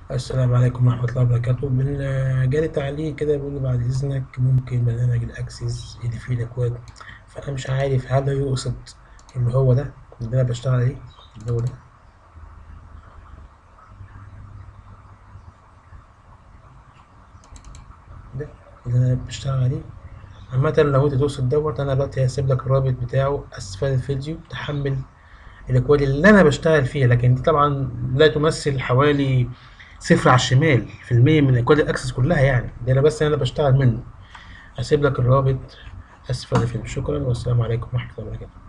السلام عليكم ورحمة الله وبركاته من جالي تعليق كده بيقول لي بعد إذنك ممكن برنامج الأكسس اللي فيه الأكواد فأنا مش عارف هل هو يقصد اللي هو ده اللي أنا بشتغل عليه اللي هو ده ده اللي أنا بشتغل عليه عامة لو أنت تقصد دوت أنا دلوقتي هسيب لك الرابط بتاعه أسفل الفيديو تحمل الأكواد اللي أنا بشتغل فيها لكن دي طبعا لا تمثل حوالي صفر على الشمال في المية من أكواد الأكسس كلها يعني ده أنا بس أنا بشتغل منه هسيب لك الرابط أسفل الفيديو شكرا والسلام عليكم ورحمة الله وبركاته